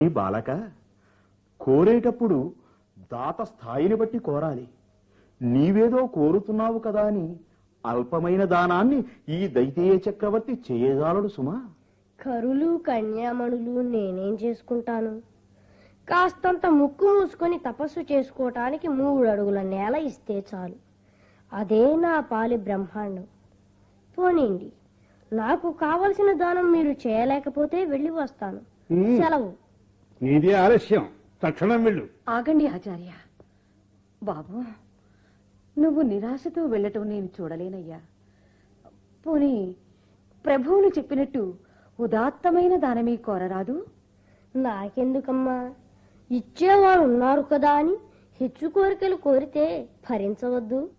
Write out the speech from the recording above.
ఈ బాలక కోరేటప్పుడు దాత స్థాయిని బట్టి కోరాలి నీవేదో కోరుతున్నావు కదా అని అల్పమైన దానాన్ని ఈ దైతేయ చక్రవర్తి చేయజాలడు సుమా కరులు కన్యామణులు నేనేం చేసుకుంటాను కాస్తంత ముక్కు మూసుకొని తపస్సు చేసుకోవటానికి మూడు అడుగుల నేల ఇస్తే చాలు అదే నా పాలి బ్రహ్మాండం పోనీండి నాకు కావలసిన దానం మీరు చేయలేకపోతే వెళ్ళి వస్తాను ఉమ్. సెలవు నీదే ఆలస్యం తక్షణం వెళ్ళు ఆగండి ఆచార్య బాబు నువ్వు నిరాశతో వెళ్ళటం నేను చూడలేనయ్యా పోనీ ప్రభువులు చెప్పినట్టు ఉదాత్తమైన దానమే కోరరాదు నాకెందుకమ్మా ఇచ్చేవారు ఉన్నారు కదా అని హెచ్చు కోరికలు కోరితే భరించవద్దు